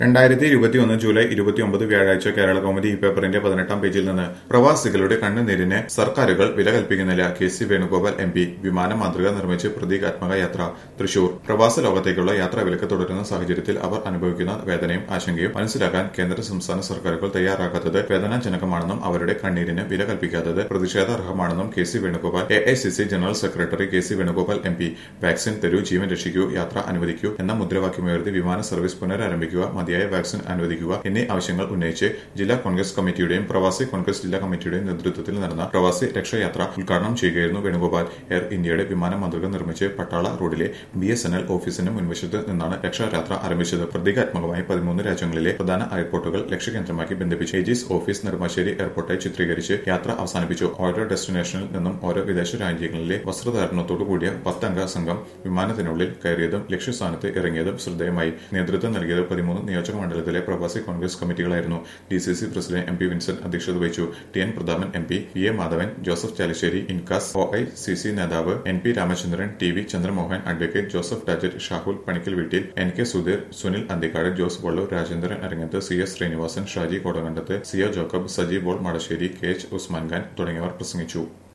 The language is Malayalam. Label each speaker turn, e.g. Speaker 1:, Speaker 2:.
Speaker 1: രണ്ടായിരത്തി ഇരുപത്തിയൊന്ന് ജൂലൈ ഇരുപത്തിയൊമ്പത് വ്യാഴാഴ്ച കേരള കൗമുദി ഈ പേപ്പറിന്റെ പതിനെട്ടാം പേജിൽ നിന്ന് പ്രവാസികളുടെ കണ്ണുനീരിന് സർക്കാരുകൾ വില കൽപ്പിക്കുന്നില്ല K C Venugopal M P വിമാന മാതൃക നിർമ്മിച്ച് പ്രതീകാത്മക യാത്ര തൃശൂർ പ്രവാസ ലോകത്തേക്കുള്ള യാത്രാ വിലക്ക് തുടരുന്ന സാഹചര്യത്തിൽ അവർ അനുഭവിക്കുന്ന വേദനയും ആശങ്കയും മനസ്സിലാക്കാൻ കേന്ദ്ര സംസ്ഥാന സർക്കാരുകൾ തയ്യാറാകാത്തത് വേദനാജനകമാണെന്നും അവരുടെ കണ്ണീരിന് വില കൽപ്പിക്കാത്തത് പ്രതിഷേധാർഹമാണെന്നും K C Venugopal A I C C general secretary K C Venugopal M P vaccine തരൂ ജീവൻ രക്ഷിക്കൂ യാത്ര അനുവദിക്കൂ എന്ന മുദ്രാവാക്യമുയർത്തി വിമാന സർവീസ് പുനരാരംഭിക്കുക മതിയായ വാക്സിൻ അനുവദിക്കുക എന്നീ ആവശ്യങ്ങൾ ഉന്നയിച്ച് ജില്ലാ കോൺഗ്രസ് കമ്മിറ്റിയുടെയും പ്രവാസി കോൺഗ്രസ് ജില്ലാ കമ്മിറ്റിയുടെയും നേതൃത്വത്തിൽ നടന്ന പ്രവാസി രക്ഷായാത്ര ഉദ്ഘാടനം ചെയ്യുകയായിരുന്നു വേണുഗോപാൽ എയർ ഇന്ത്യയുടെ വിമാന മാതൃക നിർമ്മിച്ച് പട്ടാള റോഡിലെ ബി എസ് എൻ എൽ ഓഫീസിന് മുൻവശത്ത് നിന്നാണ് രക്ഷായാത്ര ആരംഭിച്ചത് പ്രതീകാത്മകമായി പതിമൂന്ന് രാജ്യങ്ങളിലെ പ്രധാന എയർപോർട്ടുകൾ ലക്ഷ്യകേന്ദ്രമാക്കി ബന്ധിപ്പിച്ച് ഏജീസ് ഓഫീസ് നെടുമ്പാശ്ശേരി എയർപോർട്ടായി ചിത്രീകരിച്ച് യാത്ര അവസാനിപ്പിച്ചു ഓരോ ഡെസ്റ്റിനേഷനിൽ നിന്നും ഓരോ വിദേശ രാജ്യങ്ങളിലെ വസ്ത്രധാരണത്തോടു കൂടിയ പത്തംഗ സംഘം വിമാനത്തിനുള്ളിൽ കയറിയതും ലക്ഷ്യസ്ഥാനത്ത് ഇറങ്ങിയതും ശ്രദ്ധേയമായി നേതൃത്വം നൽകിയത് പതിമൂന്ന് നിയോജക മണ്ഡലത്തിലെ പ്രവാസി കോൺഗ്രസ് കമ്മിറ്റികളായിരുന്നു D C C president M P Vincent അധ്യക്ഷത വഹിച്ചു T N Prathapan M P P A Madhavan Joseph Chalissery INCAS O I C C നേതാവ് N P Ramachandran T V Chandramohan advocate Joseph Tajet Shahul Panickal വീട്ടിൽ N K Sudheer Sunil Anthikad Jose Vallur Rajendran Arangath C S Sreenivasan Shaji Kodakandath Ziya Jacob Saji ബോൾ മടശ്ശേരി കെ എച്ച് ഉസ്മാൻ ഖാൻ തുടങ്ങിയവർ പ്രസംഗിച്ചു